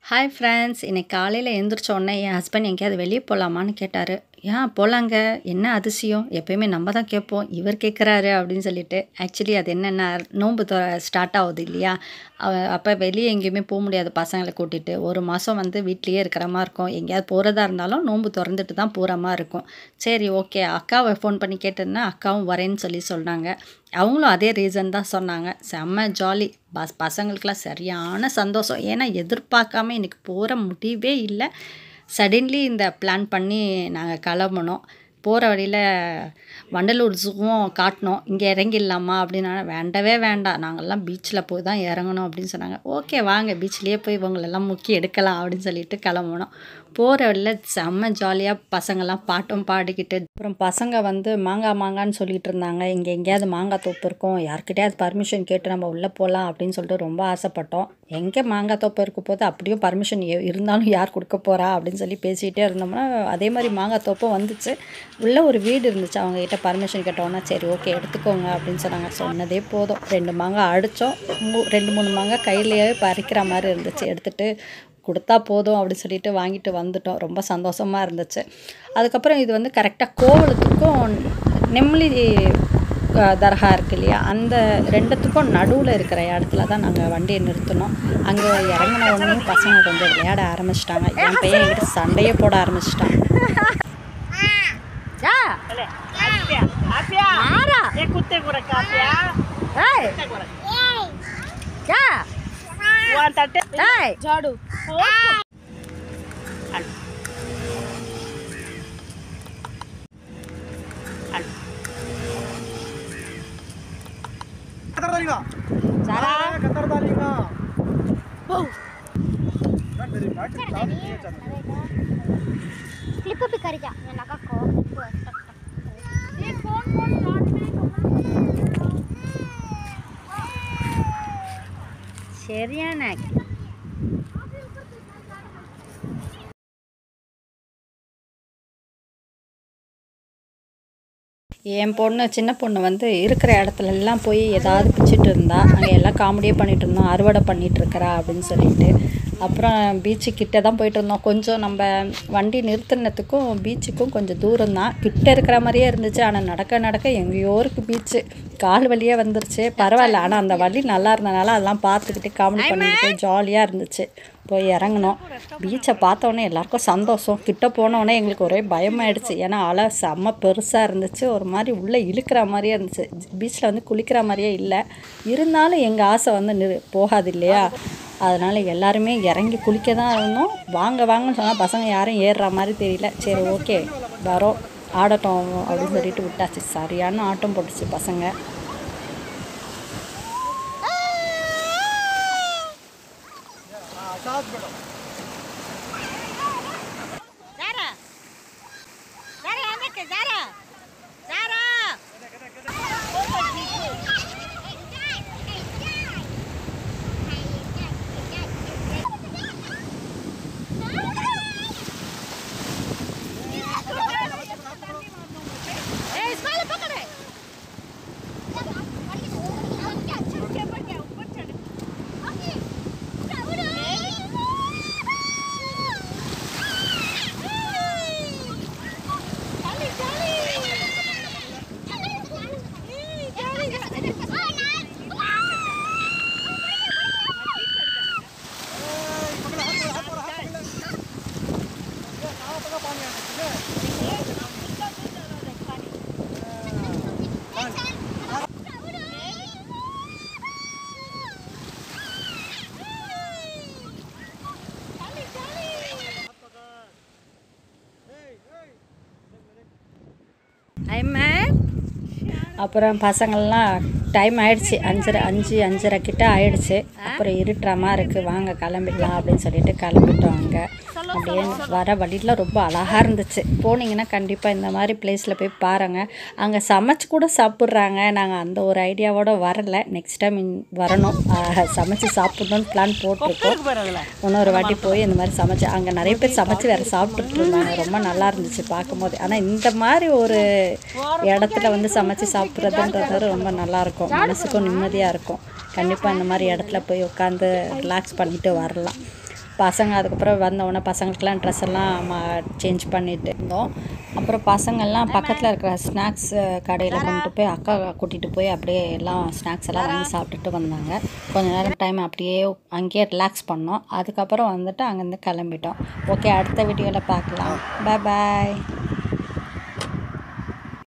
Hi friends இன்னைக்கு காலையில் எழுந்திரிச்ச உடனே என் ஹஸ்பண்ட் எங்கேயாவது வெளியே போகலாமான்னு கேட்டார் ஏன் போகலாங்க என்ன அதிசயம் எப்பயுமே நம்ம தான் கேட்போம் இவர் கேட்குறாரு அப்படின்னு சொல்லிட்டு ஆக்சுவலி அது என்னென்ன நோன்பு ஸ்டார்ட் ஆகுது இல்லையா அப்போ வெளியே எங்கேயுமே போக முடியாது பசங்களை கூட்டிகிட்டு ஒரு மாதம் வந்து வீட்லேயே இருக்கிற மாதிரி இருக்கும் எங்கேயாவது போகிறதா இருந்தாலும் நோன்பு திறந்துட்டு தான் போகிற மாதிரி இருக்கும் சரி ஓகே அக்காவை ஃபோன் பண்ணி கேட்டிருந்தேன் அக்காவும் வரேன்னு சொல்லி சொன்னாங்க அவங்களும் அதே ரீசன் தான் சொன்னாங்க செம்ம ஜாலி பஸ் பசங்களுக்கெல்லாம் சரியான சந்தோஷம் ஏன்னா எதிர்பார்க்காம இன்றைக்கி போகிற முடிவே இல்லை சடன்லி இந்த பிளான் பண்ணி நாங்கள் கிளம்புனோம் போகிற வழியில் வண்டலூர் ஜூவும் காட்டினோம் இங்கே இறங்கிடலாமா அப்படின்னா வேண்டவே வேண்டாம் நாங்கள்லாம் பீச்சில் போய் தான் இறங்கணும் அப்படின்னு சொன்னாங்க ஓகே வாங்க பீச்லேயே போய் இவங்களெல்லாம் முக்கி எடுக்கலாம் அப்படின்னு சொல்லிட்டு கிளம்புனோம் போகிற வழியில் செம்ம ஜாலியாக பசங்கள்லாம் பாட்டும் பாடிக்கிட்டு அப்புறம் பசங்க வந்து மாங்காய் மாங்கான்னு சொல்லிட்டு இருந்தாங்க இங்கே எங்கேயாவது மாங்காய் தோப்பு இருக்கும் யார்கிட்டயாவது பர்மிஷன் கேட்டு நம்ம உள்ளே போகலாம் அப்படின்னு சொல்லிட்டு ரொம்ப ஆசைப்பட்டோம் எங்கே மாங்காய் தோப்பு இருக்க போது அப்படியும் பர்மிஷன் இருந்தாலும் யார் கொடுக்க போகிறா அப்படின்னு சொல்லி பேசிகிட்டே இருந்தோம்னா அதே மாதிரி மாங்காய் தோப்பும் வந்துச்சு உள்ளே ஒரு வீடு இருந்துச்சு அவங்ககிட்ட பர்மிஷன் கேட்டோன்னா சரி ஓகே எடுத்துக்கோங்க அப்படின்னு சொன்னாங்க சொன்னதே போதும் ரெண்டு மாங்காய் அடித்தோம் மூ ரெண்டு மூணு மாங்காய் கையிலேயே பறிக்கிற மாதிரி இருந்துச்சு எடுத்துகிட்டு கொடுத்தா போதும் அப்படின்னு சொல்லிட்டு வாங்கிட்டு வந்துட்டோம் ரொம்ப சந்தோஷமாக இருந்துச்சு அதுக்கப்புறம் இது வந்து கரெக்டாக கோவலத்துக்கும் நெம்மலி தர்கா இருக்கு இல்லையா அந்த ரெண்டுத்துக்கும் நடுவில் இருக்கிற இடத்துல தான் நாங்கள் வண்டியை நிறுத்தினோம் அங்கே இறங்கின உடனே பசங்க கொஞ்சம் விளையாட ஆரம்பிச்சிட்டாங்க என் பையன் என்கிட்ட சண்டையே போட ஆரம்பிச்சிட்டான் झाड़ू Qatar tadi nggak? Cara? Qatar tadi nggak? Kan dari mana? Tahu dia cara. Clip भी कर जा मैं लगा को ये फोन फोन नॉट சரியான என் பொண்ணு சின்ன பொண்ணு வந்து இருக்கிற இடத்துல எல்லாம் போய் ஏதாவது பிச்சுட்டு இருந்தா அங்கே எல்லாம் காமெடியே பண்ணிட்டு இருந்தோம் அறுவடை பண்ணிட்டு இருக்கிறா அப்படின்னு சொல்லிட்டு அப்புறம் பீச்சு கிட்ட தான் போயிட்டு இருந்தோம் கொஞ்சம் நம்ம வண்டி நிறுத்தினத்துக்கும் பீச்சுக்கும் கொஞ்சம் தூரம் தான் கிட்ட இருக்கிற மாதிரியே இருந்துச்சு ஆனால் நடக்க நடக்க எங்கேயோ இருக்கு பீச்சு கால் வழியே வந்துருச்சு பரவாயில்ல ஆனால் அந்த வழி நல்லா இருந்தனால அதெல்லாம் பார்த்துக்கிட்டு காமெடி பண்ணிக்கிட்டு ஜாலியாக இருந்துச்சு போய் இறங்கினோம் பீச்சை பார்த்தோன்னே எல்லாருக்கும் சந்தோஷம் கிட்ட போனோடனே எங்களுக்கு ஒரே பயமாயிடுச்சு ஏன்னா அலை செம்ம பெருசாக இருந்துச்சு ஒரு மாதிரி உள்ளே இழுக்கிற மாதிரியே இருந்துச்சு பீச்சில் வந்து குளிக்கிற மாதிரியே இல்லை இருந்தாலும் எங்கள் ஆசை வந்து நிறு போகாது இல்லையா அதனால் எல்லாருமே இறங்கி குளிக்க தான் இருந்தோம் வாங்க வாங்கன்னு சொன்னால் பசங்க யாரும் ஏறுற மாதிரி தெரியல சரி ஓகே வரோம் ஆடட்டும் அப்படின்னு சொல்லிட்டு விட்டாச்சு சரியான ஆட்டம் போட்டுச்சு பசங்க साथ बैठो Zara Zara आने के Zara Zara ए इसको ले पकड़े ஐமே அப்புறம் பசங்கள்லாம் டைம் ஆயிடுச்சு அஞ்சரை அஞ்சு அஞ்சரை கிட்ட ஆயிடுச்சு அப்புறம் இருட்டுற மாதிரி இருக்குது வாங்க கிளம்பிடலாம் அப்படின்னு சொல்லிட்டு கிளம்பிட்டோம் அங்கே அப்படியே வர வழியில் ரொம்ப அழகாக இருந்துச்சு போனீங்கன்னா கண்டிப்பாக இந்த மாதிரி பிளேஸில் போய் பாருங்கள் அங்கே சமைச்சு கூட சாப்பிட்றாங்க நாங்கள் அந்த ஒரு ஐடியாவோட வரல நெக்ஸ்ட் டைம் வரணும் ஆஹ், சமைச்சு சாப்பிடணும்னு பிளான் போட்டிருக்கோம் இன்னொரு வாட்டி போய் இந்த மாதிரி சமைச்சு அங்கே நிறைய பேர் சமைச்சு வேறு சாப்பிட்டுட்டு இருந்தாங்க ரொம்ப நல்லா இருந்துச்சு பார்க்கும்போது ஆனால் இந்த மாதிரி ஒரு இடத்துல வந்து சமைச்சு சாப்பிட்றதுன்றது ரொம்ப நல்லா இருக்கும் மனசுக்கும் நிம்மதியாக இருக்கும் கண்டிப்பாக இந்த மாதிரி இடத்துல போய் உட்காந்து ரிலாக்ஸ் பண்ணிட்டு வரலாம் பசங்க அதுக்கப்புறம் வந்தவுடனே பசங்களுக்கெல்லாம் ட்ரெஸ் எல்லாம் மா சேஞ்ச் பண்ணிட்டு இருந்தோம் அப்புறம் பசங்கள்லாம் பக்கத்தில் இருக்கிற ஸ்நாக்ஸ் கடையில் கொண்டு போய் அக்கா கூட்டிகிட்டு போய் அப்படியே எல்லாம் ஸ்நாக்ஸ் எல்லாம் வாங்கி சாப்பிட்டுட்டு வந்தாங்க கொஞ்ச நேரம் டைம் அப்படியே அங்கேயே ரிலாக்ஸ் பண்ணோம் அதுக்கப்புறம் வந்துட்டு அங்கேருந்து கிளம்பிட்டோம் ஓகே அடுத்த வீடியோவில் பார்க்கலாம் பாய் பாய்